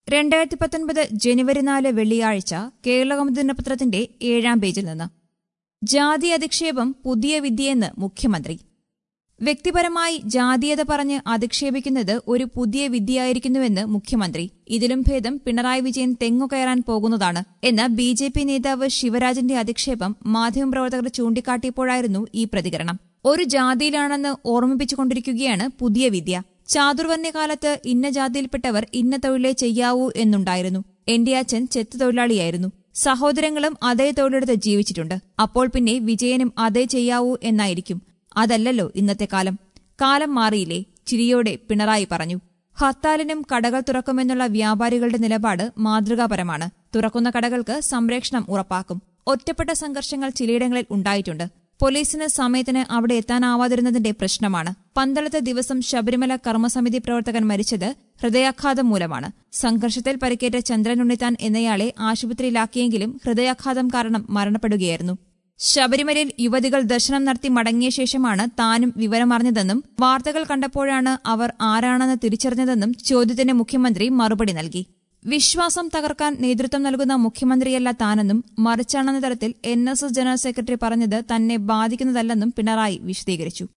രണ്ടായിരത്തി പത്തൊൻപത് ജനുവരി നാല് വെള്ളിയാഴ്ച കേരളകൗമുദി ദിനപത്രത്തിന്റെ ഏഴാം പേജിൽ നിന്ന് ജാതി അധിക്ഷേപം പുതിയ വിദ്യയെന്ന് മുഖ്യമന്ത്രി വ്യക്തിപരമായി ജാതീയത പറഞ്ഞ് അധിക്ഷേപിക്കുന്നത് ഒരു പുതിയ വിദ്യയായിരിക്കുന്നുവെന്ന് മുഖ്യമന്ത്രി ഇതിലും ഭേദം പിണറായി വിജയൻ തെങ്ങു കയറാൻ പോകുന്നതാണ് എന്ന ബി ജെ പി നേതാവ് ശിവരാജന്റെ അധിക്ഷേപം മാധ്യമപ്രവർത്തകർ ചൂണ്ടിക്കാട്ടിയപ്പോഴായിരുന്നു ഈ പ്രതികരണം ഒരു ജാതിയിലാണെന്ന് ഓർമ്മിപ്പിച്ചുകൊണ്ടിരിക്കുകയാണ് പുതിയ വിദ്യ ചാതുർവർണ്ണ്യകാലത്ത് ഇന്ന ജാതിയിൽപ്പെട്ടവർ ഇന്ന തൊഴിലേ ചെയ്യാവൂ എന്നുണ്ടായിരുന്നു എന്റെ അച്ഛൻ ചെത്തു തൊഴിലാളിയായിരുന്നു സഹോദരങ്ങളും അതേ തൊഴിലെടുത്ത് ജീവിച്ചിട്ടുണ്ട് അപ്പോൾ പിന്നെ വിജയനും അതേ ചെയ്യാവൂ എന്നായിരിക്കും അതല്ലല്ലോ ഇന്നത്തെ കാലം കാലം മാറിയില്ലേ ചിരിയോടെ പിണറായി പറഞ്ഞു ഹർത്താലിനും കടകൾ തുറക്കുമെന്നുള്ള വ്യാപാരികളുടെ നിലപാട് മാതൃകാപരമാണ് തുറക്കുന്ന കടകൾക്ക് സംരക്ഷണം ഉറപ്പാക്കും ഒറ്റപ്പെട്ട സംഘർഷങ്ങൾ ചിലയിടങ്ങളിൽ ഉണ്ടായിട്ടുണ്ട് പോലീസിന് സമയത്തിന് അവിടെ എത്താനാവാതിരുന്നതിന്റെ പ്രശ്നമാണ് പന്തളത്ത് ദിവസം ശബരിമല കർമ്മസമിതി പ്രവർത്തകൻ മരിച്ചത് ഹൃദയാഘാതം മൂലമാണ് സംഘർഷത്തിൽ പരിക്കേറ്റ ചന്ദ്രൻ ഉണ്ണിത്താൻ എന്നയാളെ ആശുപത്രിയിലാക്കിയെങ്കിലും ഹൃദയാഘാതം കാരണം മരണപ്പെടുകയായിരുന്നു ശബരിമലയിൽ യുവതികൾ ദർശനം നടത്തി മടങ്ങിയ ശേഷമാണ് താനും വിവരമറിഞ്ഞതെന്നും വാർത്തകൾ കണ്ടപ്പോഴാണ് അവർ ആരാണെന്ന് തിരിച്ചറിഞ്ഞതെന്നും ചോദ്യത്തിന് മുഖ്യമന്ത്രി മറുപടി നൽകി വിശ്വാസം തകർക്കാൻ നേതൃത്വം നൽകുന്ന മുഖ്യമന്ത്രിയല്ല താനെന്നും മറിച്ചാണെന്ന തരത്തിൽ എൻ ജനറൽ സെക്രട്ടറി പറഞ്ഞത് തന്നെ ബാധിക്കുന്നതല്ലെന്നും പിണറായി വിശദീകരിച്ചു